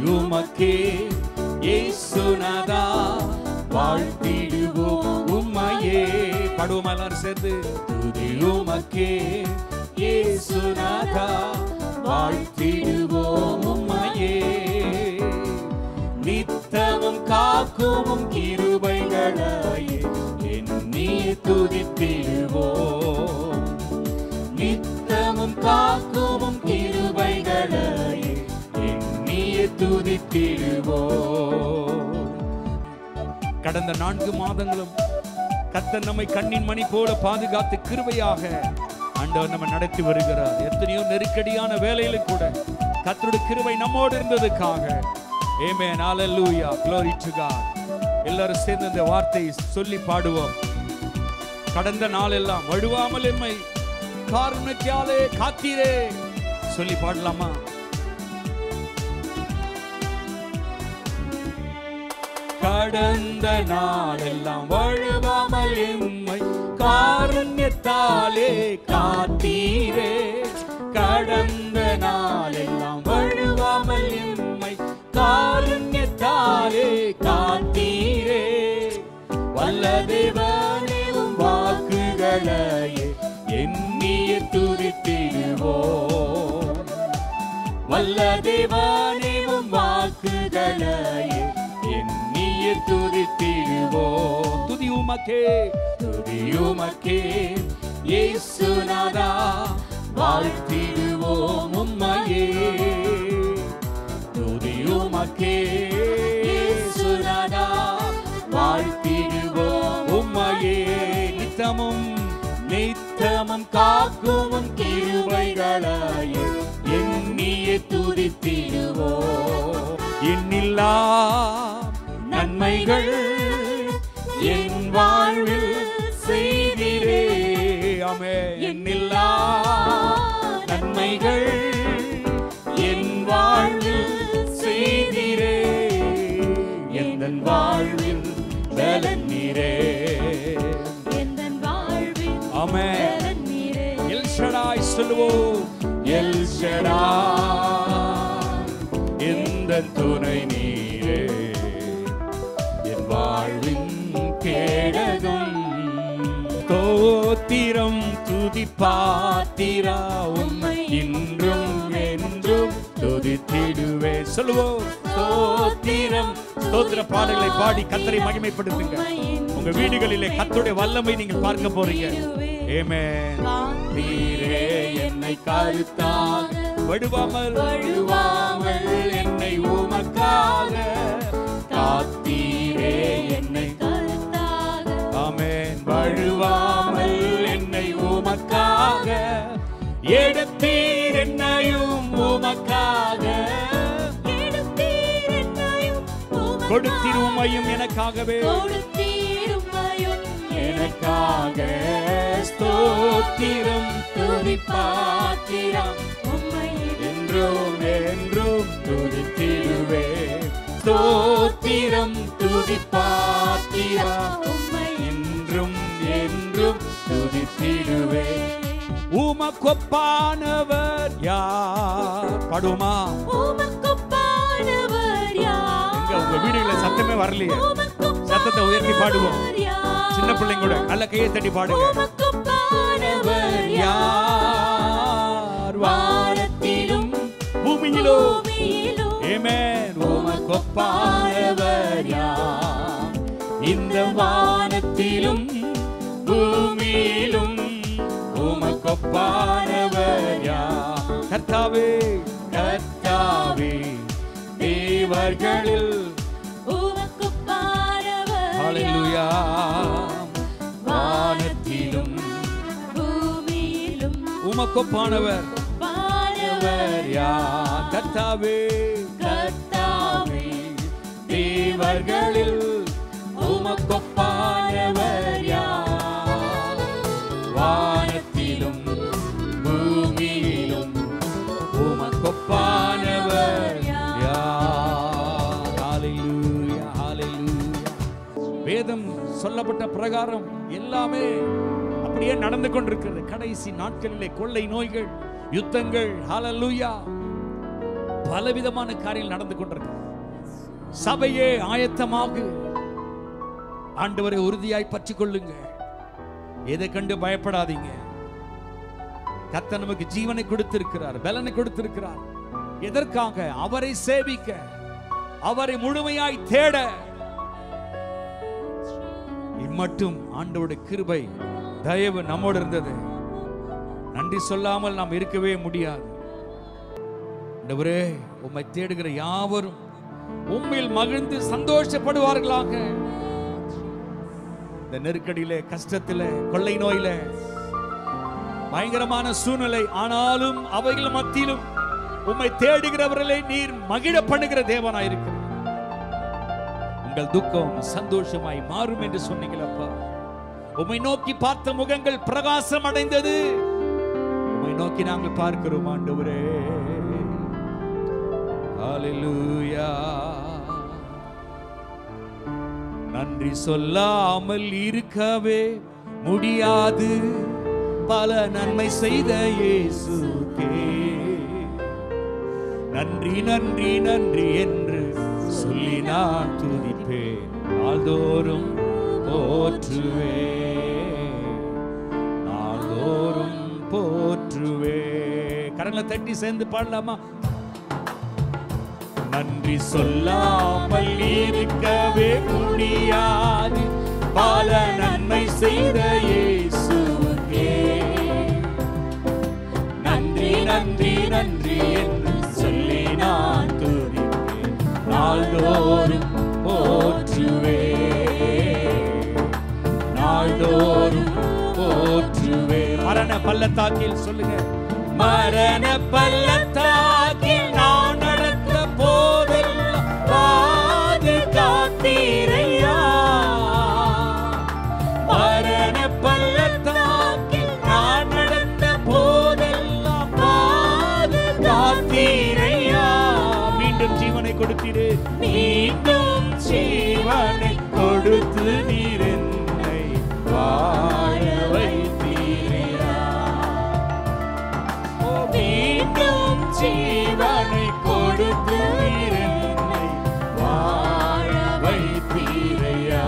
உமக்கே இயேசுநாதா வாழ்த்திடுவோம் உம்மையே பாடுவோம் எல்லாரும் சேர்ந்து துதி உமக்கே இயேசுநாதா வாழ்த்திடுவோம் உம்மையே நித்தமும் காக்குமும் கிருபைகளாயே எண்ணி துதித்திடுவோம் நித்தமும் காக்குமும் கிருபைகளாயே எண்ணிய துதித்திடுவோம் கடந்த நான்கு மாதங்களும் கர்த்தர் நம்மை கண்ணின் மணி போல பாதுகாத்து கிருபையாக ஆண்டவர் நம்ம நடத்தி வருகிறார் எத்தனையோ நெருக்கடியான வேலையிலும் கூட கர்த்தருடைய கிருபை நம்மோடு இருந்ததுக்காக Amen hallelujah glory to God எல்லாரும் சேர்ந்து இந்த வார்த்தையை சொல்லி பாடுவோம் கடந்த நாளெல்லாம் வழுவாமல் எம்மை காரணத்தியாலே காத்தீரே சொல்லி பாடலாமா கடந்த நாளெல்லாம் வழுவாமல் எம்மை காருண்யத்தாலே காத்தீரே கடந்த நாளெல்லாம் வழுவாமல் எம்மை காருண்யத்தாலே காத்தீரே வல்ல தேவனேவும் வாக்குகளையே எண்ணிய துதித்திடுவோம் வல்ல தேவனேவும் வாக்குகளையே எண்ணிய துதித்திடுவோம் துதி உமக்கே துதி உமக்கே இயேசுநாதா வாழ்த்திடுவோம் உம்மையே துதி உமக்கே இயேசுநாதா வாழ்த்திடுவோம் உம்மையே நித்தமும் நித்தமும் காக்குமும் கிருபைகளாயே எண்ணிய துதித்திடுவோம் எண்ணில்லா நன்மைகள் என் வாழ்வில் செய்திரே ஆமே எண்ணில்லா நன்மைகள் என் வாழ்வில் செய்திரே எந்த வாழ்வில் பலன் நீரே எந்தன் வாழ்வில் ஆமே பலன் நீரே. எல் ஷடாய் சொல்லுவோம் எல் ஷடாய் எந்த துணை நீரே என் வாழ்வின் கேடகம் தோத்திரம் துதி பாத்திரா உம்மை இன்றும் என்றும் துதித்திடுவே சொல்லுவோம் தோத்திரம் ஸ்தோத்திர பாடல்களை பாடி கத்தரை மகிமைப்படுத்துங்க உங்க வீடுகளிலே கத்தருடைய வல்லமை நீங்கள் பார்க்க போறீங்க ஏமேன் நீரே என்னை கருத்தாக வடுவாமல் வழுவாமல் என்னை உமக்காக காத்தீரே என்னை கருத்தாக ஆமென் வழுவாமல் என்னை உமக்காக எடுத்தீர் என்னையும் உமக்காக எடுத்தீர் என்னையும் உமக்காக. கொடுத்தீர் உமையும் எனக்காகவே கொடுத்தீர் உம்மையும் எனக்காக ஸ்தோத்திரம் துதி பாத்திரம் உம்மை என்றும் என்றும் துதித்திடுவே ஸ்தோத்திரம் துதி பாத்திரம் உம்மை என்றும் என்றும் துதித்திடுவே உமக்கொப்பானவர் யார் பாடுவோமா உமக்குப்பானவர் யார்? எங்க உங்க வீடுகளில் சத்தமே வரலையே உமக்குப்பானவர் சத்தத்தை உயர்த்தி பாடுவோம் யார்? சின்ன பிள்ளைங்க கூட நல்ல கையை தட்டி பாடுங்க உமக்குப்பானவர் யார்? யார் வானத்திலும் பூமியிலும் பூமியிலும் ஏமேன் உமக்கொப்பானவர் யார் இந்த வானத்திலும் பூமியிலும் உமக்கொப்பானவர் யார் கர்த்தாவே கர்த்தாவே தேவர்களில் உமக்குப்பானவர் ஹalleluya யார்? வானத்திலும் பூமியிலும் உமக்கொப்பானவர் பானவர் யார் கர்த்தாவே கர்த்தாவே தேவர்களில் உமக்கொப்பானவர் யார் வானத்திலும் பூமியிலும் உமக்கொப்பானவர் யார் ஹalleluya ஹalleluya வேதம் சொல்லப்பட்ட பிரகாரம் எல்லாமே அப்படியே நடந்து கொண்டிருக்கிறது கடைசி நாட்களிலே கொள்ளை நோய்கள் யுத்தங்கள் ஹalleluya பலவிதமான காரியங்கள் நடந்து கொண்டிருக்கு சபையே ஆயத்தமாகு ஆண்டவரை உறுதியாய் பற்றிக் கொள்ளுங்க எதை கண்டு பயப்படாதீங்க கத்த நமக்கு ஜீவனை கொடுத்திருக்கிறார் பலனை கொடுத்திருக்கிறார் எதற்காக அவரை சேவிக்க அவரை முழுமையாய் தேட இம்மட்டும் ஆண்டவருடைய கிருபை தயவு நம்மோடு இருந்தது நன்றி சொல்லாமல் நாம் இருக்கவே முடியாது ஆண்டவரே உம்மை தேடுகிற யாவரும் உம்மில் மகிழ்ந்து சந்தோஷப்படுவார்களாக இந்த நெருக்கடியிலே கஷ்டத்திலே கொள்ளை நோயில பயங்கரமான சூழ்நிலை ஆனாலும் அவைகள் மத்தியிலும் உம்மை தேடுகிறவர்களை நீர் மகிழ பண்ணுகிற தேவனாயிருக்கிறார் உங்கள் துக்கம் சந்தோஷமாய் மாறும் என்று சொன்னீங்களப்பா உம்மை நோக்கி பார்த்த முகங்கள் பிரகாசம் அடைந்தது உம்மை நோக்கி நாங்கள் பார்க்கிறோம் ஆண்டவரே ஹalleluya நன்றி சொல்லாமல் இருக்கவே முடியாது பல நன்மை செய்த இயேசுக்கே நன்றி நன்றி நன்றி என்று சொல்லி நான் துதிப்பேன் நாள்தோறும் போற்றுவே நாள்தோறும் போற்றுவே கரங்களை தட்டி சேர்ந்து பாடலாமா நன்றி சொல்லாமல் இருக்கவே முடியாது பல நன்மை செய்த இயேசுவே நன்றி நன்றி நன்றி என்று சொல்லி நான் துதிப்பேன் நாள்தோறும் போற்றுவே நாள்தோறும் போற்றுவே மரண பள்ளத்தாக்கில் சொல்லுங்க மரண பள்ளத்தாக்கில் நான் நடந்த போதெல்லாம் பாதுகாத்தீரையா மரண பள்ளத்தாக்கில் நான் நடந்த போதெல்லாம் பாதுகாத்தீரையா மீண்டும் ஜீவனை கொடுத்தீரே மீண்டும் ஜீவனை கொடுத்து நீர் என்னை வாழ வைத்தீரையா ஓ, மீண்டும் ஜீவனை கொடுத்து நீர் என்னை வாழ வைத்தீரையா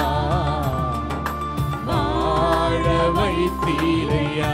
வாழ வைத்தீரையா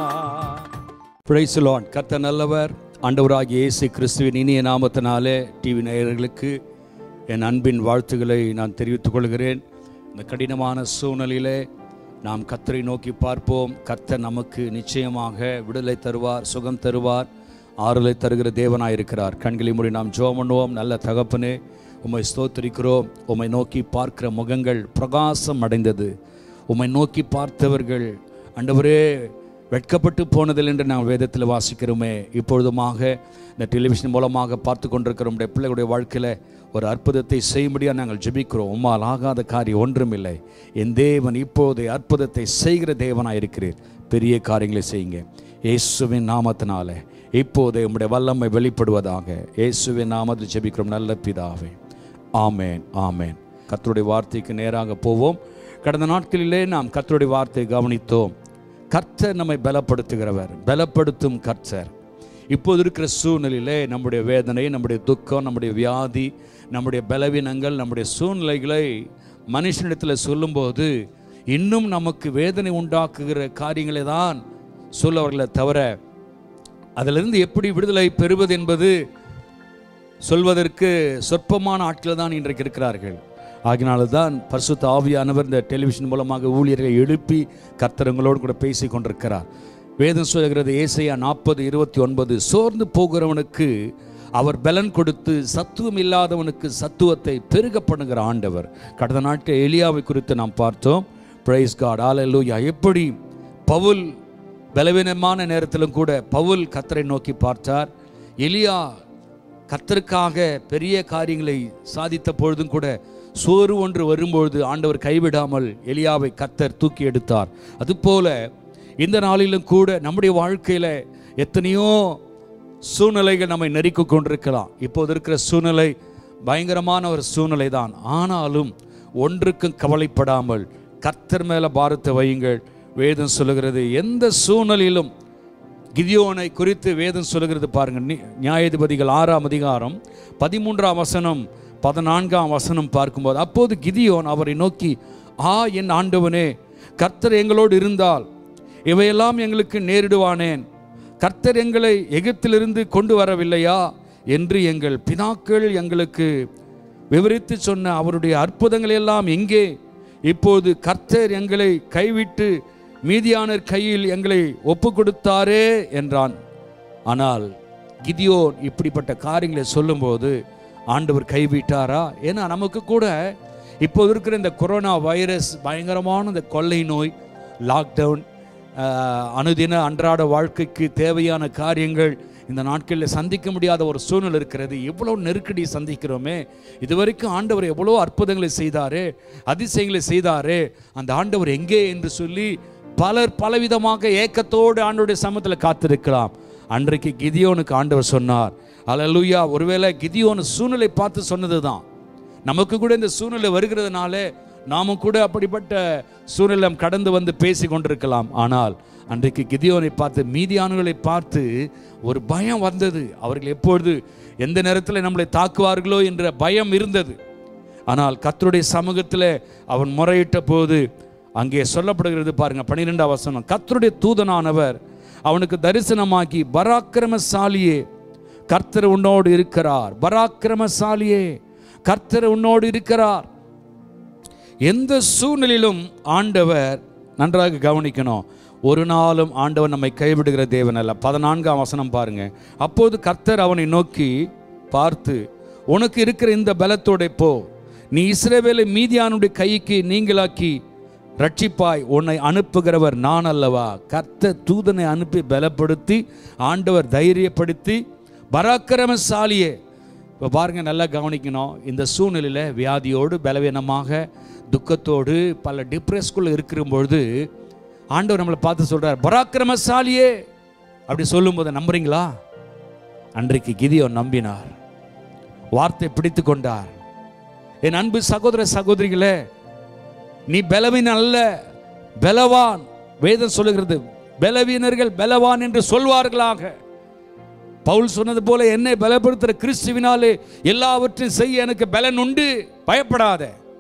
பிரைஸ் லார்ட் கர்த்தர் நல்லவர் ஆண்டவராகிய இயேசு கிறிஸ்துவின் இனிய நாமத்தினாலே டிவி நேயர்களுக்கு என் அன்பின் வாழ்த்துக்களை நான் தெரிவித்துக் கொள்கிறேன் இந்த கடினமான சூழ்நிலையிலே நாம் கர்த்தரை நோக்கி பார்ப்போம் கர்த்தர் நமக்கு நிச்சயமாக விடுதலை தருவார் சுகம் தருவார் ஆறுதலை தருகிற தேவனாயிருக்கிறார் கண்களை மூடி நாம் ஜெபம் பண்ணுவோம் நல்ல தகப்பனே உம்மை ஸ்தோத்திரிக்கிறோம் உம்மை நோக்கி பார்க்கிற முகங்கள் பிரகாசம் அடைந்தது உம்மை நோக்கி பார்த்தவர்கள் ஆண்டவரே வெட்கப்பட்டு போனதில் என்று நாம் வேதத்தில் வாசிக்கிறோமே இப்பொழுதுமாக இந்த டெலிவிஷன் மூலமாக பார்த்து கொண்டிருக்கிற நம்முடைய பிள்ளைகளுடைய வாழ்க்கையில் ஒரு அற்புதத்தை செய்யும்படியாக நாங்கள் ஜெபிக்கிறோம் உம்மால் ஆகாத காரியம் ஒன்றுமில்லை என் தேவன் இப்போது அற்புதத்தை செய்கிற தேவனாக இருக்கிறீர் பெரிய காரியங்களை செய்யுங்க இயேசுவின் நாமத்தினால இப்போது உம்முடைய வல்லமை வெளிப்படுவதாக இயேசுவின் நாமத்தில் ஜெபிக்கிறோம் நல்ல பிதாவே ஆமேன் ஆமேன் கர்த்தருடைய வார்த்தைக்கு நேராக போவோம் கடந்த நாட்களிலே நாம் கர்த்தருடைய வார்த்தையை கவனித்தோம் கர்த்தர் நம்மை பலப்படுத்துகிறவர் பலப்படுத்தும் கர்த்தர் இப்போது இருக்கிற சூழ்நிலையிலே நம்முடைய வேதனை நம்முடைய துக்கம் நம்முடைய வியாதி நம்முடைய பலவீனங்கள் நம்முடைய சூழ்நிலைகளை மனுஷனிடத்தில் சொல்லும்போது இன்னும் நமக்கு வேதனை உண்டாக்குகிற காரியங்களை தான் சொல்லவர்களை தவிர அதிலிருந்து எப்படி விடுதலை பெறுவது என்பது சொல்வதற்கு சொற்பமான ஆட்கள் தான் இன்றைக்கு இருக்கிறார்கள் ஆகினால தான் பரிசுத்த ஆவியானவர் இந்த டெலிவிஷன் மூலமாக ஊழியர்களை எழுப்பி கர்த்தரங்களோடு கூட பேசி கொண்டிருக்கிறார் வேதம் சொல்கிறது ஏசையா நாற்பது இருபத்தி ஒன்பது சோர்ந்து போகிறவனுக்கு அவர் பலன் கொடுத்து சத்துவம் இல்லாதவனுக்கு சத்துவத்தை பெருக பண்ணுகிற ஆண்டவர் கடந்த நாட்கள் எலியாவை குறித்து நாம் பார்த்தோம் பிரைஸ் காட் ஆலூயா எப்படி பவுல் பலவீனமான நேரத்திலும் கூட பவுல் கத்தரை நோக்கி பார்த்தார் எலியா கத்தருக்காக பெரிய காரியங்களை சாதித்த பொழுதும் கூட சோறு ஒன்று வரும்பொழுது ஆண்டவர் கைவிடாமல் எலியாவை கத்தர் தூக்கி எடுத்தார் அதுபோல இந்த நாளிலும் கூட நம்முடைய வாழ்க்கையில் எத்தனையோ சூழ்நிலைகள் நம்மை நெருக்கி கொண்டிருக்கலாம் இப்போது இருக்கிற சூழ்நிலை பயங்கரமான ஒரு சூழ்நிலை தான் ஆனாலும் ஒன்றுக்கும் கவலைப்படாமல் கர்த்தர் மேலே பாரத்தை வையுங்கள் வேதம் சொல்லுகிறது எந்த சூழ்நிலையிலும் கிதியோனை குறித்து வேதம் சொல்லுகிறது பாருங்க நி- நியாயாதிபதிகள் ஆறாம் அதிகாரம் பதிமூன்றாம் வசனம் பதினான்காம் வசனம் பார்க்கும்போது அப்போது கிதியோன் அவரை நோக்கி ஆ என் ஆண்டவனே கர்த்தர் எங்களோடு இருந்தால் இவையெல்லாம் எங்களுக்கு நேரிடுவானேன் கர்த்தர் எங்களை எகிப்திலிருந்து கொண்டு வரவில்லையா என்று எங்கள் பிதாக்கள் எங்களுக்கு விவரித்து சொன்ன அவருடைய அற்புதங்கள் எல்லாம் எங்கே இப்போது கர்த்தர் எங்களை கைவிட்டு மீதியானர் கையில் எங்களை ஒப்பு கொடுத்தாரே என்றான் ஆனால் கிதியோன் இப்படிப்பட்ட காரியங்களை சொல்லும்போது ஆண்டவர் கைவிட்டாரா ஏன்னா நமக்கு கூட இப்போது இருக்கிற இந்த கொரோனா வைரஸ் பயங்கரமான இந்த கொள்ளை நோய் லாக்டவுன் ஆஹ், அனுதின அன்றாட வாழ்க்கைக்கு தேவையான காரியங்கள் இந்த நாட்களில் சந்திக்க முடியாத ஒரு சூழ்நிலை இருக்கிறது எவ்வளோ நெருக்கடி சந்திக்கிறோமே இதுவரைக்கும் ஆண்டவர் எவ்வளோ அற்புதங்களை செய்தாரே அதிசயங்களை செய்தாரே அந்த ஆண்டவர் எங்கே என்று சொல்லி பலர் பலவிதமாக ஏக்கத்தோடு ஆண்டவருடைய சமத்தில் காத்திருக்கலாம் அன்றைக்கு கிதியோனுக்கு ஆண்டவர் சொன்னார் அல்லேலூயா ஒருவேளை கிதியோன் சூழ்நிலை பார்த்து சொன்னது தான் நமக்கு கூட இந்த சூழ்நிலை வருகிறதுனால நாமும் கூட அப்படிப்பட்ட சூழ்நிலை கடந்து வந்து பேசி கொண்டிருக்கலாம் ஆனால் அன்றைக்கு கிதியோனை பார்த்து மீதியானுகளை பார்த்து ஒரு பயம் வந்தது அவர்கள் எப்பொழுது எந்த நேரத்தில் நம்மளை தாக்குவார்களோ என்ற பயம் இருந்தது ஆனால் கர்த்தருடைய சமூகத்தில் அவன் முறையிட்ட போது அங்கே சொல்லப்படுகிறது பாருங்க பன்னிரெண்டாம் வசனம் கர்த்தருடைய தூதனானவர் அவனுக்கு தரிசனமாக்கி பராக்கிரமசாலியே கர்த்தர் உன்னோடு இருக்கிறார் பராக்கிரமசாலியே கர்த்தர் உன்னோடு இருக்கிறார் எந்த சூழ்நிலையிலும் ஆண்டவர் நன்றாக கவனிக்கணும் ஒரு நாளும் ஆண்டவர் நம்மை கைவிடுகிற தேவன் அல்ல பதினான்காம் வசனம் பாருங்க அப்போது கர்த்தர் அவனை நோக்கி பார்த்து உனக்கு இருக்கிற இந்த பலத்தோட போ நீ இஸ்ரவேலை மீதியானுடைய கைக்கு நீங்களாக்கி ரட்சிப்பாய் உன்னை அனுப்புகிறவர் நான் அல்லவா கர்த்தர் தூதனை அனுப்பி பலப்படுத்தி ஆண்டவர் தைரியப்படுத்தி பராக்கிரமசாலியே இப்போ பாருங்க நல்லா கவனிக்கணும் இந்த சூழ்நிலையில் வியாதியோடு பலவீனமாக துக்கத்தோடு பல டிப்ரெஸ்குள்ளே இருக்கிற பொழுது ஆண்டவர் நம்மளை பார்த்து சொல்றார் பராக்கிரமசாலியே அப்படி சொல்லும்போது நம்புறீங்களா அன்றைக்கு கிதியோன் நம்பினார் வார்த்தை பிடித்து கொண்டார் என் அன்பு சகோதர சகோதரிகளே நீ பலவீன அல்ல பலவான் வேதம் சொல்லுகிறது பலவீனர்கள் பலவான் என்று சொல்வார்களாக பவுல் சொன்னது போல என்னை பலப்படுத்துகிற கிறிஸ்துவினாலே எல்லாவற்றையும் செய்ய எனக்கு பலன் உண்டு பயப்படாத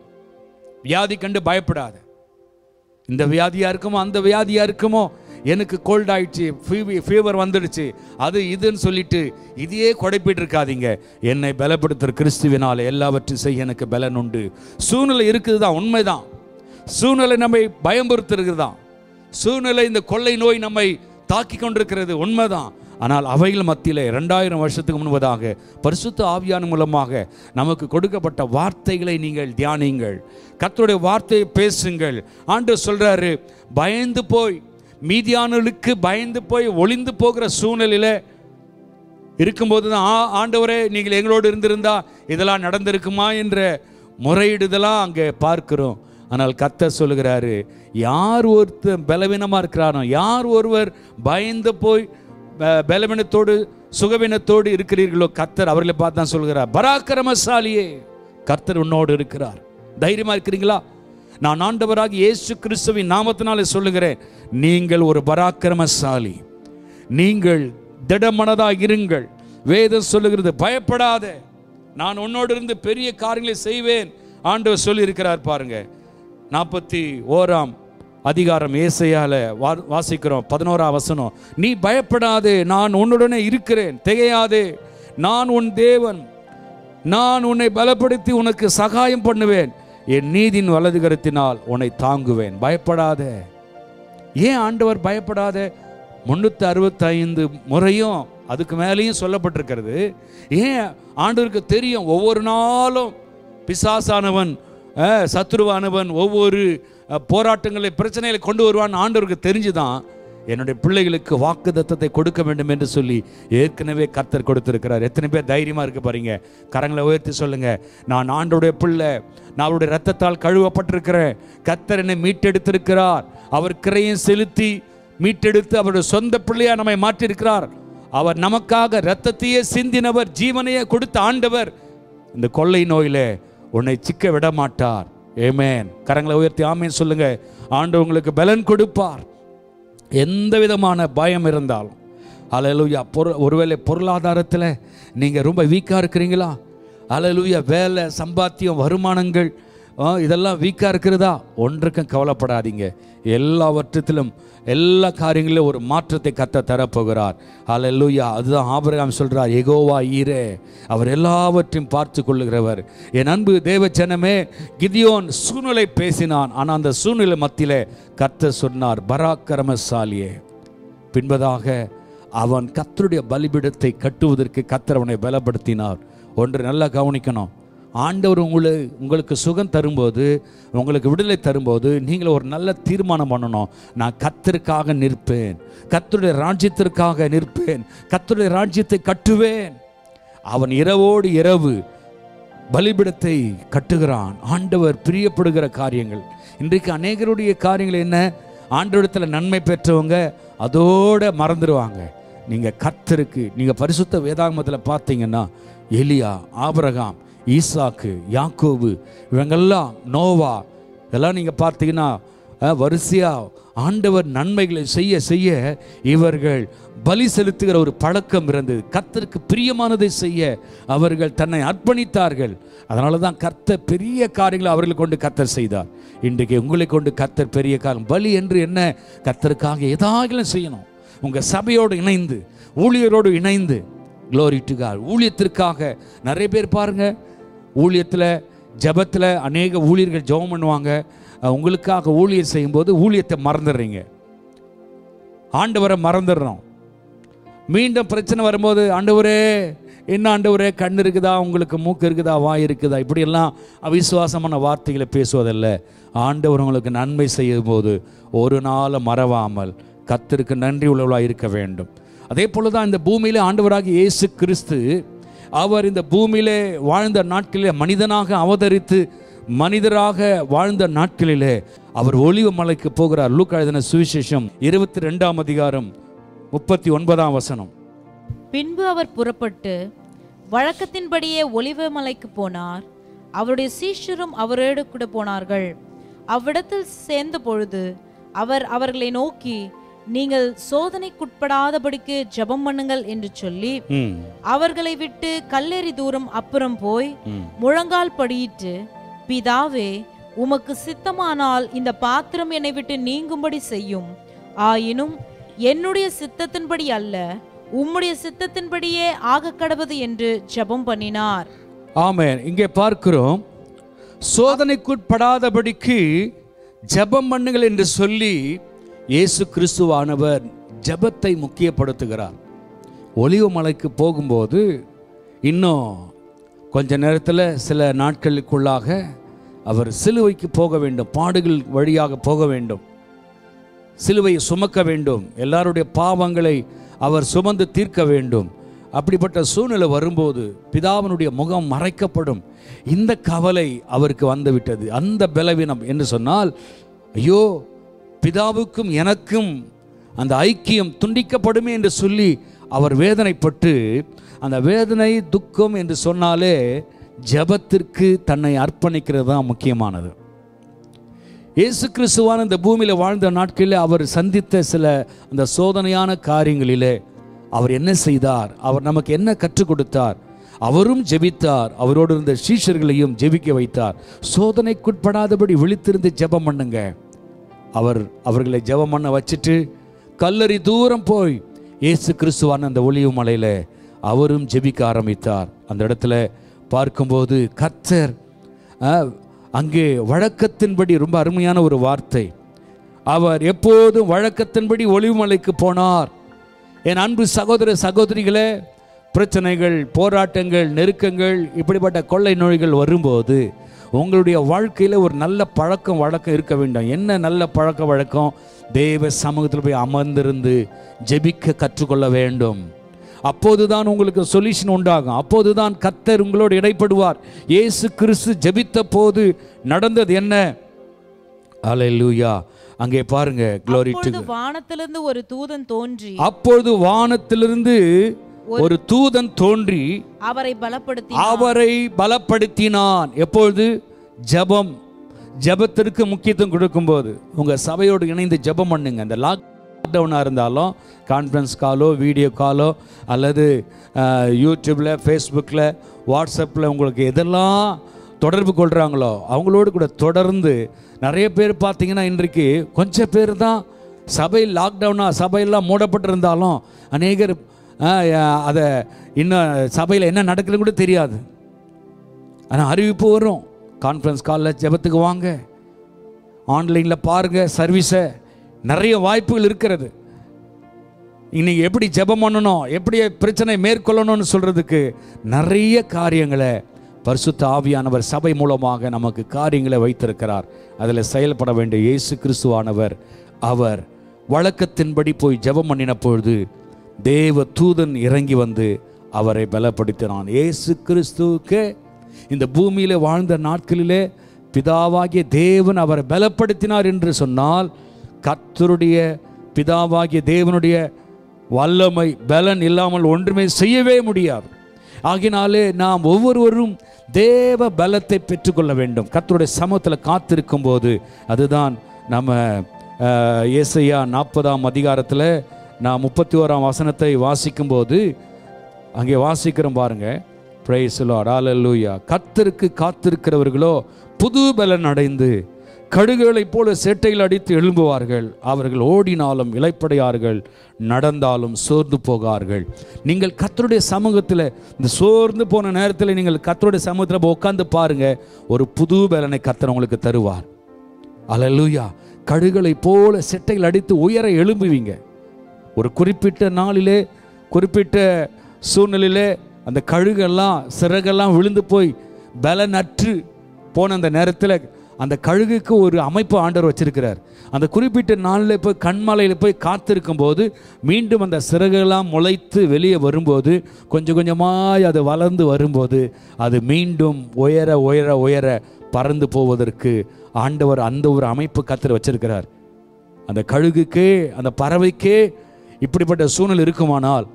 வியாதி கண்டு பயப்படாத இந்த வியாதியா இருக்குமோ அந்த வியாதியா இருக்குமோ எனக்கு கோல்ட் ஆயிடுச்சு ஃபீவர் வந்துடுச்சு அது இதுன்னு சொல்லிட்டு இதையே குடைப்பிட்டு இருக்காதீங்க என்னை பலப்படுத்துகிற கிறிஸ்துவினால எல்லாவற்றையும் செய்ய எனக்கு பலன் உண்டு சூழ்நிலை இருக்குது தான் உண்மைதான் சூழ்நிலை நம்மை பயம்புறுத்துறது தான் சூழ்நிலை இந்த கொள்ளை நோய் நம்மை தாக்கி கொண்டிருக்கிறது உண்மைதான் ஆனால் அவைகள் மத்தியிலே ரெண்டாயிரம் வருஷத்துக்கு முன்பதாக பரிசுத்த ஆவியான மூலமாக நமக்கு கொடுக்கப்பட்ட வார்த்தைகளை நீங்கள் தியானியுங்கள் கர்த்தருடைய வார்த்தையை பேசுங்கள் ஆண்டு சொல்றாரு பயந்து போய் மீதியானவர்களுக்கு பயந்து போய் ஒளிந்து போகிற சூழ்நிலையில இருக்கும்போது தான் "ஆ, ஆண்டவரே நீங்கள் எங்களோடு இருந்திருந்தா இதெல்லாம் நடந்திருக்குமா என்ற முறையிடுதெல்லாம் அங்கே பார்க்கிறோம் ஆனால் கர்த்தர் சொல்லுகிறாரு யார் ஒருத்தர் பலவீனமாக இருக்கிறானோ யார் ஒருவர் பயந்து போய் ப- பலவீனத்தோடு சுகவீனத்தோடு இருக்கிறீர்களோ கர்த்தர் அவர்களை பார்த்து தான் சொல்கிறார் பராக்கிரமசாலியே கர்த்தர் உன்னோடு இருக்கிறார் தைரியமா இருக்கிறீங்களா நான் ஆண்டவராக இயேசு கிறிஸ்துவின் நாமத்தினாலே சொல்லுகிறேன் நீங்கள் ஒரு பராக்கிரமசாலி நீங்கள் திடமனதாக இருங்கள் வேதம் சொல்லுகிறது பயப்படாத நான் உன்னோடு இருந்து பெரிய காரியங்களை செய்வேன் ஆண்டவர் சொல்லியிருக்கிறார் பாருங்க நாற்பத்தி ஓராம் அதிகாரம் ஏசையால வா வாசிக்கிறோம் பதினோராம் வசனம் நீ பயப்படாதே நான் உன்னுடனே இருக்கிறேன் திகையாதே நான் உன் தேவன் நான் உன்னை பலப்படுத்தி உனக்கு சகாயம் பண்ணுவேன் என் நீதின் வலது கருத்தினால் உன்னை தாங்குவேன் பயப்படாதே ஏன் ஆண்டவர் பயப்படாத முன்னூற்றி அறுபத்தைந்து முறையும் அதுக்கு மேலேயும் சொல்லப்பட்டிருக்கிறது ஏன் ஆண்டவருக்கு தெரியும் ஒவ்வொரு நாளும் பிசாசானவன் அஹ், சத்துருவானவன் ஒவ்வொரு அஹ், போராட்டங்களை பிரச்சனைகளை கொண்டு வருவான் ஆண்டவருக்கு தெரிஞ்சுதான் என்னுடைய பிள்ளைகளுக்கு வாக்கு தத்தத்தை கொடுக்க வேண்டும் என்று சொல்லி ஏற்கனவே கர்த்தர் கொடுத்திருக்கிறார் எத்தனை பேர் தைரியமா இருக்கு பாருங்க கரங்களை உயர்த்தி சொல்லுங்க நான் ஆண்டோடைய பிள்ளை நான் அவருடைய ரத்தத்தால் கழுவப்பட்டிருக்கிறேன் கர்த்தர் என்னை மீட்டெடுத்திருக்கிறார் அவர் கிரையும் செலுத்தி மீட்டெடுத்து அவருடைய சொந்த பிள்ளையா நம்மை மாற்றியிருக்கிறார் அவர் நமக்காக ரத்தத்தையே சிந்தினவர் ஜீவனையே கொடுத்த ஆண்டவர் இந்த கொள்ளை நோயில உன்னை சிக்க விட மாட்டார் ஏமேன் கரங்களை உயர்த்தி ஆமேன் சொல்லுங்க ஆண்டு உங்களுக்கு பலன் கொடுப்பார் எந்த விதமான பயம் இருந்தாலும் அலலுயா பொருள் ஒருவேளை பொருளாதாரத்தில் நீங்கள் ரொம்ப வீக்காக இருக்கிறீங்களா அலலுயா வேலை சம்பாத்தியம் வருமானங்கள் ஆ, இதெல்லாம் வீக்காக இருக்கிறதா ஒன்றுக்கும் கவலைப்படாதீங்க எல்லாவற்றத்திலும் எல்லா காரியங்களிலும் ஒரு மாற்றத்தை கத்த தரப்போகிறார் அல்லேலூயா அதுதான் ஆபிரகாம் சொல்றார் எகோவா ஈரே அவர் எல்லாவற்றையும் பார்த்து கொள்ளுகிறவர் என் அன்பு தேவச்சனமே கிதியோன் சூழ்நிலை பேசினான் ஆனால் அந்த சூழ்நிலை மத்தியிலே கத்த சொன்னார் பராக்கிரமசாலியே பின்பதாக அவன் கத்தருடைய பலிபீடத்தை கட்டுவதற்கு கத்தர் அவனை பலப்படுத்தினார் ஒன்று நல்லா கவனிக்கணும் ஆண்டவர் உங்களை உங்களுக்கு சுகம் தரும்போது உங்களுக்கு விடுதலை தரும்போது நீங்கள் ஒரு நல்ல தீர்மானம் பண்ணணும் நான் கத்தருக்காக நிற்பேன் கத்தருடைய ராஜ்யத்திற்காக நிற்பேன் கத்தருடைய ராஜ்யத்தை கட்டுவேன் அவன் இரவோடு இரவு பலிபிடத்தை கட்டுகிறான் ஆண்டவர் பிரியப்படுகிற காரியங்கள் இன்றைக்கு அநேகருடைய காரியங்கள் என்ன ஆண்டவரத்தில் நன்மை பெற்றவங்க அதோட மறந்துடுவாங்க நீங்கள் கர்த்தருக்கு நீங்கள் பரிசுத்த வேதாகமத்தில் பார்த்தீங்கன்னா எலியா ஆபிரகாம் ஈசாக்கு யாக்கோபு இவங்கெல்லாம் நோவா இதெல்லாம் நீங்கள் பார்த்தீங்கன்னா அஹ், வரிசையா ஆண்டவர் நன்மைகளை செய்ய செய்ய இவர்கள் பலி செலுத்துகிற ஒரு பழக்கம் இருந்தது கர்த்தருக்கு பிரியமானதை செய்ய அவர்கள் தன்னை அர்ப்பணித்தார்கள் அதனால தான் கர்த்தர் பெரிய காரியங்களை அவர்களை கொண்டு கர்த்தர் செய்தார் இன்றைக்கு உங்களை கொண்டு கர்த்தர் பெரிய காரியம் பலி என்று என்ன கர்த்தருக்காக ஏதாகிலும் செய்யணும் உங்கள் சபையோடு இணைந்து ஊழியரோடு இணைந்து க்ளோரி டு காட் ஊழியத்திற்காக நிறைய பேர் பாருங்க ஊழியத்தில் ஜெபத்தில் அநேக ஊழியர்கள் ஜெபம் பண்ணுவாங்க அஹ் உங்களுக்காக ஊழியர் செய்யும்போது ஊழியத்தை மறந்துடுறீங்க ஆண்டவரை மறந்துடுறோம் மீண்டும் பிரச்சனை வரும்போது ஆண்டவரே என்ன ஆண்டவரே கண் இருக்குதா உங்களுக்கு மூக்கு இருக்குதா வாய் இருக்குதா இப்படியெல்லாம் அவிசுவாசமான வார்த்தைகளை பேசுவதல்ல ஆண்டவர் உங்களுக்கு நன்மை செய்யும் போது ஒரு நாள் மறவாமல் கத்தருக்கு நன்றி உள்ளவளாக இருக்க வேண்டும் அதே போல தான் இந்த பூமியிலே ஆண்டவராகிய இயேசு கிறிஸ்து அவர் இந்த பூமியிலே வாழ்ந்த நாட்களிலே மனிதனாக அவதரித்து மனிதராக வாழ்ந்த நாட்களிலே அவர் ஒளிவு மலைக்கு போகிறார் லூக்கா எழுதின சுவிசேஷம் இருபத்தி ரெண்டாம் அதிகாரம் முப்பத்தி ஒன்பதாம் வசனம் பின்பு அவர் புறப்பட்டு வழக்கத்தின்படியே ஒலிவ மலைக்கு போனார் அவருடைய சீஷரும் அவரோடு கூட போனார்கள் அவ்விடத்தில் சேர்ந்த பொழுது அவர் அவர்களை நோக்கி நீங்கள் சோதனைக்குட்படாதபடிக்கு ஜெபம் பண்ணுங்கள் என்று சொல்லி ம், அவர்களை விட்டு கல்லெறி தூரம் அப்புறம் போய் ம். முழங்கால் படியிட்டு பிதாவே உமக்கு சித்தமானால் இந்த பாத்திரம் என்னை விட்டு நீங்கும்படி செய்யும் ஆயினும் என்னுடைய சித்தத்தின்படி அல்ல உம்முடைய சித்தத்தின்படியே ஆகக் கடவது என்று ஜெபம் பண்ணினார் ஆமென் இங்கே பார்க்கிறோம் சோதனைக்குட்படாதபடிக்கு ஜெபம் பண்ணுங்கள் என்று சொல்லி இயேசு கிறிஸ்துவானவர் ஜெபத்தை முக்கியப்படுத்துகிறார் ஒலிவ மலைக்கு போகும்போது இன்னும் கொஞ்ச நேரத்தில் சில நாட்களுக்குள்ளாக அவர் சிலுவைக்கு போக வேண்டும் பாடுகள் வழியாக போக வேண்டும் சிலுவையை சுமக்க வேண்டும் எல்லாருடைய பாவங்களை அவர் சுமந்து தீர்க்க வேண்டும் அப்படிப்பட்ட சூழ்நிலை வரும்போது பிதாவினுடைய முகம் மறைக்கப்படும் இந்த கவலை அவருக்கு வந்துவிட்டது அந்த பலவீனம் என்று சொன்னால் ஐயோ பிதாவுக்கும் எனக்கும் அந்த ஐக்கியம் துண்டிக்கப்படுமே என்று சொல்லி அவர் வேதனைப்பட்டு அந்த வேதனை துக்கம் என்று சொன்னாலே ஜெபத்திற்கு தன்னை அர்ப்பணிக்கிறது தான் முக்கியமானது இயேசு கிறிஸ்துவான இந்த பூமியில் வாழ்ந்த நாட்களில் அவர் சந்தித்த சில அந்த சோதனையான காரியங்களிலே அவர் என்ன செய்தார் அவர் நமக்கு என்ன கற்றுக் கொடுத்தார் அவரும் ஜெபித்தார் அவரோடு இருந்த சீஷர்களையும் ஜெபிக்க வைத்தார் சோதனைக்குட்படாதபடி விழித்திருந்து ஜெபம் பண்ணுங்க அவர் அவர்களை ஜெபம் பண்ண வச்சுட்டு கல்லறி தூரம் போய் இயேசு கிறிஸ்துவான அந்த ஒளிவு மலையில் அவரும் ஜெபிக்க ஆரம்பித்தார் அந்த இடத்துல பார்க்கும்போது கர்த்தர் அஹ், அங்கே வழக்கத்தின்படி ரொம்ப அருமையான ஒரு வார்த்தை அவர் எப்போதும் வழக்கத்தின்படி ஒளிவுமலைக்கு போனார் என் அன்பு சகோதர சகோதரிகளே பிரச்சனைகள் போராட்டங்கள் நெருக்கங்கள் இப்படிப்பட்ட கொள்ளை நோய்கள் வரும்போது உங்களுடைய வாழ்க்கையில் ஒரு நல்ல பழக்கம் வழக்கம் இருக்க வேண்டும் என்ன நல்ல பழக்க வழக்கம் தேவ சமூகத்தில் போய் அமர்ந்திருந்து ஜெபிக்க கற்றுக்கொள்ள வேண்டும் அப்போதுதான் உங்களுக்கு சொல்யூஷன் உண்டாகும் அப்போதுதான் கத்தர் உங்களோடு இடைப்படுவார் இயேசு கிறிஸ்து ஜெபித்த போது நடந்தது என்ன அல்லேலூயா அங்கே பாருங்க glory to அப்பொழுது வானத்திலிருந்து ஒரு தூதன் தோன்றி அப்பொழுது வானத்திலிருந்து ஒரு தூதன் தோன்றி அவரை பலப்படுத்தி அவரை பலப்படுத்தினான் எப்பொழுது ஜெபம் ஜெபத்திற்கு முக்கியத்துவம் கொடுக்கும்போது உங்க சபையோடு இணைந்து ஜெபம் பண்ணுங்க அந்த லாக் டவுனாக இருந்தாலும் கான்ஃபரன்ஸ் காலோ வீடியோ காலோ அல்லது யூடியூப்பில் ஃபேஸ்புக்கில் வாட்ஸ்அப்பில் உங்களுக்கு எதெல்லாம் தொடர்பு கொள்கிறாங்களோ அவங்களோடு கூட தொடர்ந்து நிறைய பேர் பார்த்தீங்கன்னா இன்றைக்கு கொஞ்சம் பேர் தான் சபை லாக்டவுனாக சபையெல்லாம் மூடப்பட்டிருந்தாலும் அநேகர் அதை இன்னும் சபையில் என்ன நடக்குதுன்னு கூட தெரியாது ஆனால் அறிவிப்பு வரும் கான்ஃபரன்ஸ் காலில் ஜெபத்துக்கு வாங்க ஆன்லைனில் பாருங்கள் சர்வீஸை நிறைய வாய்ப்புகள் இருக்கிறது இன்னைக்கு எப்படி ஜெபம் பண்ணணும் எப்படி பிரச்சனை மேற்கொள்ளணும்னு சொல்கிறதுக்கு நிறைய காரியங்களை பரிசுத்த ஆவியானவர் சபை மூலமாக நமக்கு காரியங்களை வைத்திருக்கிறார் அதில் செயல்பட வேண்டிய இயேசு கிறிஸ்துவானவர் அவர் வழக்கத்தின்படி போய் ஜெபம் பண்ணின பொழுது தேவ தூதன் இறங்கி வந்து அவரை பலப்படுத்தினான் இயேசு கிறிஸ்துவுக்கு இந்த பூமியில் வாழ்ந்த நாட்களிலே பிதாவாகிய தேவன் அவரை பலப்படுத்தினார் என்று சொன்னால் கர்த்தருடைய பிதாவாகிய தேவனுடைய வல்லமை பலன் இல்லாமல் ஒன்றுமே செய்யவே முடியாது ஆகினாலே நாம் ஒவ்வொருவரும் தேவ பலத்தை பெற்றுக்கொள்ள வேண்டும் கர்த்தருடைய சமூகத்தில் காத்திருக்கும் போது அதுதான் நம்ம அஹ், ஏசாயா நாற்பதாம் அதிகாரத்தில் நான் முப்பத்தி ஓராம் வசனத்தை வாசிக்கும்போது அங்கே வாசிக்கிறோம் பாருங்க பிரைஸ் லார்ட் ஹalleluya கர்த்தருக்கு காத்திருக்கிறவர்களோ புது பலன் அடைந்து கடுகுகளைப் போல சேட்டையில் அடித்து எழும்புவார்கள் அவர்கள் ஓடினாலும் இலைப்படையார்கள் நடந்தாலும் சோர்ந்து போகார்கள் நீங்கள் கர்த்தருடைய சமூகத்தில் இந்த சோர்ந்து போன நேரத்தில் நீங்கள் கர்த்தருடைய சமூகத்தில் போய் உட்கார்ந்து பாருங்க ஒரு புது பலனை கர்த்தர் உங்களுக்கு தருவார் அல்லேலூயா கடுகளைப் போல செட்டையில் அடித்து உயர எழும்புவீங்க ஒரு குறிப்பிட்ட நாளிலே குறிப்பிட்ட சூழ்நிலையிலே அந்த கழுகெல்லாம் சிறகெல்லாம் விழுந்து போய் பலனற்று போன அந்த நேரத்தில் அந்த கழுகுக்கு ஒரு அமைப்பு ஆண்டவர் வச்சிருக்கிறார் அந்த குறிப்பிட்ட நாளில் போய் கண்மலையில் போய் காத்திருக்கும் போது மீண்டும் அந்த சிறகுலாம் முளைத்து வெளியே வரும்போது கொஞ்சம் கொஞ்சமாய் அது வளர்ந்து வரும்போது அது மீண்டும் உயர உயர உயர பறந்து போவதற்கு ஆண்டவர் அந்த ஒரு அமைப்பு கத்தர் வச்சிருக்கிறார் அந்த கழுகுக்கே அந்த பறவைக்கே இப்படிப்பட்ட சூழ்நிலை இருக்குமானால்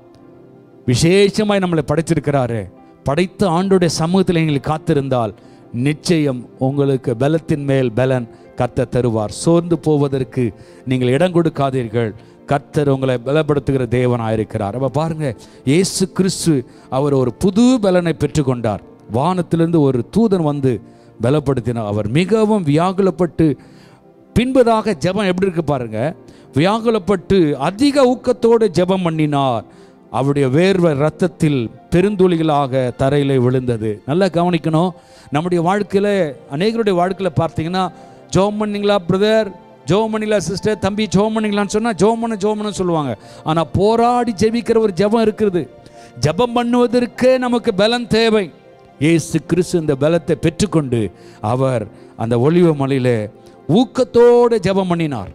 விசேஷமாய் நம்மளை படைச்சிருக்கிறாரு படைத்த ஆண்டுடைய சமூகத்தில் நீங்கள் காத்திருந்தால் நிச்சயம் உங்களுக்கு பலத்தின் மேல் பலன் கர்த்தர் தருவார் சோர்ந்து போவதற்கு நீங்கள் இடம் கொடுக்காதீர்கள் கர்த்தர் உங்களை பலப்படுத்துகிற தேவனாயிருக்கிறார் அப்ப பாருங்க இயேசு கிறிஸ்து அவர் ஒரு புது பலனை பெற்றுக்கொண்டார் வானத்திலிருந்து ஒரு தூதன் வந்து பலப்படுத்தினார் அவர் மிகவும் வியாகுலப்பட்டு பின்பதாக ஜெபம் எப்படி இருக்கு பாருங்க வியாகுலப்பட்டு அதிக ஊக்கத்தோடு ஜெபம் பண்ணினார் அவருடைய வேர்வை ரத்தத்தில் பெருந்துளிகளாக தரையிலே விழுந்தது நல்லா கவனிக்கணும் நம்முடைய வாழ்க்கையில் அநேகருடைய வாழ்க்கையில் பார்த்தீங்கன்னா ஜோம் பண்ணீங்களா பிரதர் ஜோம் பண்ணீங்களா சிஸ்டர் தம்பி ஜோம் பண்ணீங்களான்னு சொன்னால் ஜோம் பண்ண ஜோம் பண்ண சொல்லுவாங்க ஆனால் போராடி ஜெபிக்கிற ஒரு ஜெபம் இருக்கிறது ஜெபம் பண்ணுவதற்கே நமக்கு பலன் தேவை இயேசு கிறிஸ்து இந்த பலத்தை பெற்றுக்கொண்டு அவர் அந்த ஒளிவ மலையிலே ஊக்கத்தோடு ஜெபம் பண்ணினார்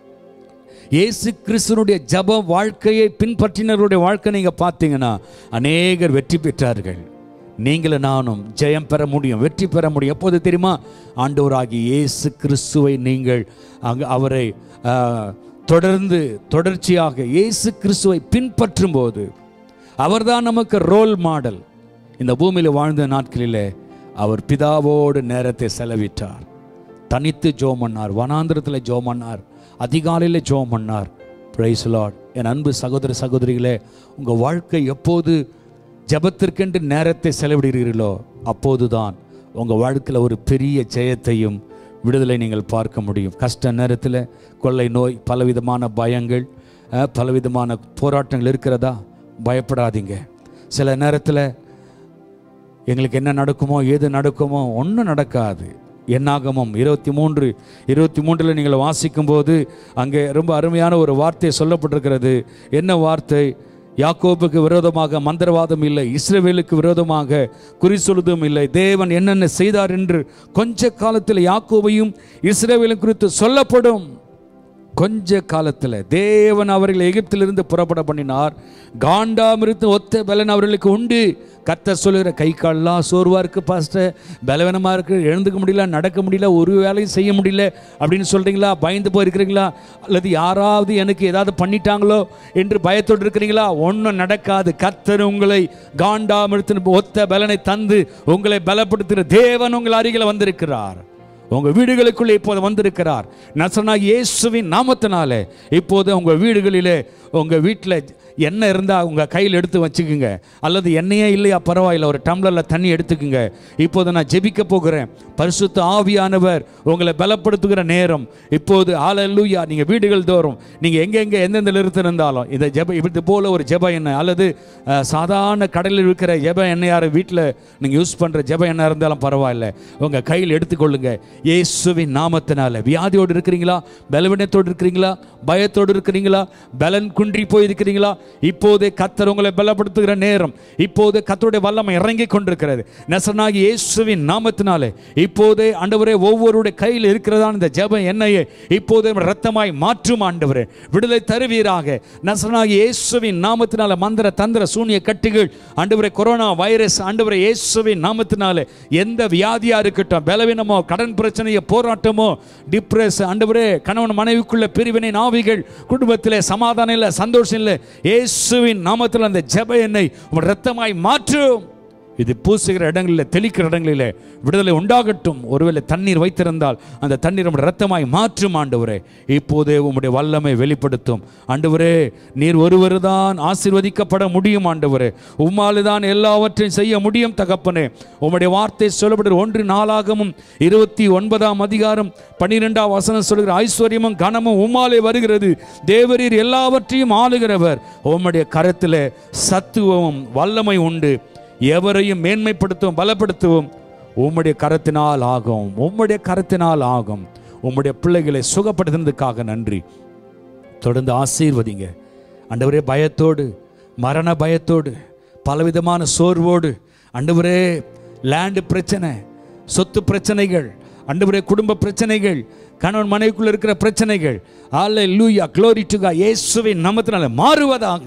இயேசு கிறிஸ்துனுடைய ஜப வாழ்க்கையை பின்பற்றினருடைய வாழ்க்கை நீங்க பார்த்தீங்கன்னா அநேகர் வெற்றி பெற்றார்கள் நீங்களும் நானும் ஜெயம் பெற முடியும் வெற்றி பெற முடியும் எப்போது தெரியுமா ஆண்டவராகி இயேசு கிறிஸ்துவை நீங்கள் அங்கு அவரை ஆ, தொடர்ந்து தொடர்ச்சியாக இயேசு கிறிஸ்துவை பின்பற்றும் போது அவர்தான் நமக்கு ரோல் மாடல் இந்த பூமியில் வாழ்ந்த நாட்களிலே அவர் பிதாவோடு நேரத்தை செலவிட்டார் தனித்து ஜோம் பண்ணார் வனாந்திரத்தில் ஜோம் பண்ணார் அதிகாலையில் ஜோம் பண்ணார் பிரைஸ் லார்ட் என் அன்பு சகோதர சகோதரிகளே உங்கள் வாழ்க்கை எப்போது ஜெபத்திற்கென்று நேரத்தை செலவிடுகிறீர்களோ அப்போதுதான் உங்கள் வாழ்க்கையில் ஒரு பெரிய ஜெயத்தையும் விடுதலை நீங்கள் பார்க்க முடியும் கஷ்ட நேரத்தில் கொள்ளை நோய் பலவிதமான பயங்கள் அஹ், பலவிதமான போராட்டங்கள் இருக்கிறதா பயப்படாதீங்க சில நேரத்தில் எங்களுக்கு என்ன நடக்குமோ ஏது நடக்குமோ ஒன்றும் நடக்காது என்னாகமும் இருபத்தி மூன்று இருபத்தி மூன்றில் நீங்கள் வாசிக்கும்போது அங்கே ரொம்ப அருமையான ஒரு வார்த்தை சொல்லப்பட்டிருக்கிறது என்ன வார்த்தை யாக்கோபுக்கு விரோதமாக மந்திரவாதம் இல்லை இஸ்ரவேலுக்கு விரோதமாக குறி சொல்லுதும் இல்லை தேவன் என்னென்ன செய்தார் என்று கொஞ்ச காலத்தில் யாக்கோபையும் இஸ்ரவேலும் குறித்து சொல்லப்படும் கொஞ்ச காலத்தில் தேவன் அவர்களை எகிப்திலிருந்து புறப்பட பண்ணினார் காண்டாமிருத்து ஒத்த பலன் அவர்களுக்கு உண்டு கர்த்தர் சொல்லுகிற கை கால்லாம் சோர்வா இருக்கு பாஸ்டர் பலவீனமா இருக்கு எழுந்துக்க முடியல நடக்க முடியல ஒரு வேலையும் செய்ய முடியல அப்படின்னு சொல்றீங்களா பயந்து போயிருக்கிறீங்களா அல்லது யாராவது எனக்கு ஏதாவது பண்ணிட்டாங்களோ என்று பயத்தோடு இருக்கிறீங்களா ஒன்றும் நடக்காது கர்த்தர் உங்களை காண்டாமிருத்தின் ஒத்த பலனை தந்து உங்களை பலப்படுத்துகிற தேவன் உங்கள் அருகில் வந்திருக்கிறார் உங்க வீடுகளுக்குள்ளே இப்போது வந்திருக்கிறார் நசனாகி இயேசுவின் நாமத்தினாலே இப்போது உங்க வீடுகளிலே உங்க வீட்டில் எண்ணெய் இருந்தால் உங்க கையில் எடுத்து வச்சுக்குங்க அல்லது எண்ணெயே இல்லையா பரவாயில்ல ஒரு டம்ளரில் தண்ணி எடுத்துக்குங்க இப்போது நான் ஜெபிக்க போகிறேன் பரிசுத்த ஆவியானவர் உங்களை பலப்படுத்துகிற நேரம் இப்போது ஆலல்லூயா நீங்கள் வீடுகள் தோறும் நீங்கள் எங்கெங்கே எந்தெந்த நிறுத்தம் இருந்தாலும் இந்த ஜெப இது போல ஒரு ஜெப எண்ணெய் அல்லது அஹ், சாதாரண கடலில் இருக்கிற ஜெப எண்ணெயார் வீட்டில் நீங்கள் யூஸ் பண்ணுற ஜெப எண்ணெய் இருந்தாலும் பரவாயில்ல உங்கள் கையில் எடுத்துக்கொள்ளுங்க இயேசுவின் நாமத்தினால வியாதியோடு இருக்கிறீங்களா பலவீனத்தோடு இருக்கிறீங்களா பயத்தோடு இருக்கிறீங்களா பலன் குன்றி போய் இருக்கிறீங்களா இப்போதே கத்தர் உங்களை பலப்படுத்துகிற நேரம் இப்போது கத்தருடைய வல்லமை இறங்கி கொண்டிருக்கிறது நசனாகி இயேசுவின் நாமத்தினாலே இப்போதே ஆண்டவரே ஒவ்வொருடைய கையில் இருக்கிறதான இந்த ஜெப எண்ணெயை இப்போதே ரத்தமாய் மாற்றும் ஆண்டவரே விடுதலை தருவீராக நசனாகி இயேசுவின் நாமத்தினால மந்திர தந்திர சூனிய கட்டுகள் ஆண்டவரே கொரோனா வைரஸ் ஆண்டவரே இயேசுவின் நாமத்தினாலே எந்த வியாதியா இருக்கட்டும் பலவீனமோ கடன் பிரச்சனையோ போராட்டமோ டிப்ரெஸ் ஆண்டவரே கணவன் மனைவிக்குள்ள பிரிவினை நாவிகள் குடும்பத்திலே சமாதானம் இல்லை சந்தோஷம் இல்லை இயேசுவின் நாமத்தில் அந்த ஜெப எண்ணெய் உம் ரத்தமாய் மாற்றும் இது பூசுகிற இடங்களில் தெளிக்கிற இடங்களிலே விடுதலை உண்டாகட்டும் ஒருவேளை தண்ணீர் வைத்திருந்தால் அந்த தண்ணீர் நம்முடைய ரத்தமாய் மாற்றும் ஆண்டவரே இப்போதே உம்முடைய வல்லமை வெளிப்படுத்தும் ஆண்டவரே நீர் ஒருவர் தான் ஆசீர்வதிக்கப்பட முடியும் ஆண்டவரே உம்மாலு தான் எல்லாவற்றையும் செய்ய முடியும் தகப்பனே உம்முடைய வார்த்தை சொல்லப்படுகிற ஒன்று நாளாகமும் இருபத்தி ஒன்பதாம் அதிகாரம் பன்னிரெண்டாம் வசனம் சொல்கிற ஐஸ்வர்யமும் கனமும் உம்மாலே வருகிறது தேவரீர் எல்லாவற்றையும் ஆளுகிறவர் உம்முடைய கரத்திலே சத்துவமும் வல்லமை உண்டு எவரையும் மேன்மைப்படுத்தவும் பலப்படுத்தவும் உம்முடைய கரத்தினால் ஆகும் உம்முடைய கரத்தினால் ஆகும் உம்முடைய பிள்ளைகளை சுகப்படுத்தினதுக்காக நன்றி தொடர்ந்து ஆசீர்வதிங்க ஆண்டவரே பயத்தோடு மரண பயத்தோடு பலவிதமான சோர்வோடு ஆண்டவரே லேண்டு பிரச்சனை சொத்து பிரச்சனைகள் ஆண்டவரே குடும்ப பிரச்சனைகள் கணவன் மனைவிக்குள்ள இருக்கிற பிரச்சனைகள் ஆலை லூயா க்ளோரி டுகா இயேசுவின் நாமத்தினால மாறுவதாக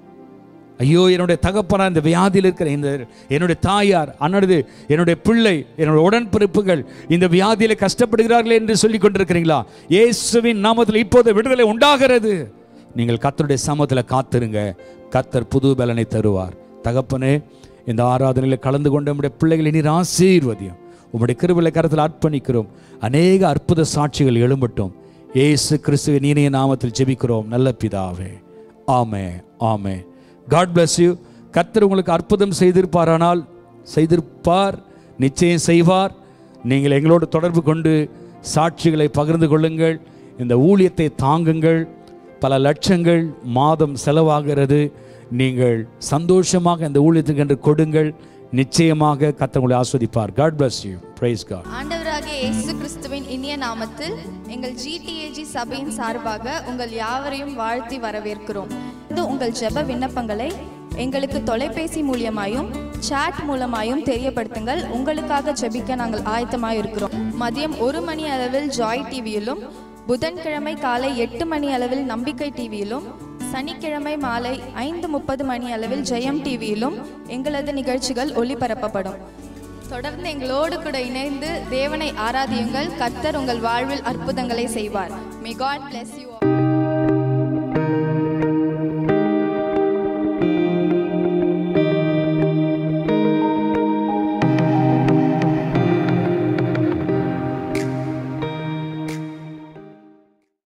ஐயோ என்னுடைய தகப்பனா இந்த வியாதியில் இருக்கிற இந்த என்னுடைய தாயார் அன்னது என்னுடைய பிள்ளை என்னுடைய உடன்பிறப்புகள் இந்த வியாதியில கஷ்டப்படுகிறார்களே என்று சொல்லி கொண்டிருக்கிறீங்களா இயேசுவின் நாமத்தில் இப்போது விடுதலை உண்டாகிறது நீங்கள் கத்தருடைய சமத்தில் காத்திருங்க கத்தர் புது பலனை தருவார் தகப்பனே இந்த ஆராதனையில் கலந்து கொண்ட நம்முடைய பிள்ளைகளை நீர் ஆசீர்வதியும் உம்முடைய கிருபலை கரத்தில் அர்ப்பணிக்கிறோம் அநேக அற்புத சாட்சிகள் எழும்பட்டும் இயேசு கிறிஸ்துவின் இனிய நாமத்தில் ஜெபிக்கிறோம் நல்ல பிதாவே ஆமே ஆமே காட் bless யூ கர்த்தர் உங்களுக்கு அற்புதம் செய்திருப்பாரானால் செய்திருப்பார் நிச்சயம் செய்வார் நீங்கள் எங்களோடு தொடர்பு கொண்டு சாட்சிகளை பகிர்ந்து கொள்ளுங்கள் இந்த ஊழியத்தை தாங்குங்கள் பல லட்சங்கள் மாதம் செலவாகிறது நீங்கள் சந்தோஷமாக இந்த ஊழியத்துக்கு என்று கொடுங்கள் நிச்சயமாக கர்த்தர் உங்களை ஆஸ்வதிப்பார் God bless you praise God ஆண்டவராகிய இயேசு கிறிஸ்துவின் இனிய நாமத்தில் எங்கள் ஜிடிஏஜி சபையின் சார்பாக உங்கள் யாவரையும் வாழ்த்தி வரவேற்கிறோம் இது உங்கள் ஜெப விண்ணப்பங்களை எங்களுக்கு தொலைபேசி மூலியமாயும் சாட் மூலமாயும் தெரியப்படுத்துங்கள் உங்களுக்காக ஜெபிக்க நாங்கள் ஆயத்தமாக இருக்கிறோம் மதியம் ஒரு மணி அளவில் ஜாய் டிவியிலும் புதன்கிழமை காலை எட்டு மணி அளவில் நம்பிக்கை டிவியிலும் சனிக்கிழமை மாலை ஐந்து முப்பது மணி அளவில் ஜெயம் டிவியிலும் எங்களது நிகழ்ச்சிகள் ஒளிபரப்பப்படும் தொடர்ந்து எங்களோடு கூட இணைந்து தேவனை ஆராதியுங்கள் கர்த்தர் உங்கள் வாழ்வில் அற்புதங்களை செய்வார் மே காட் bless you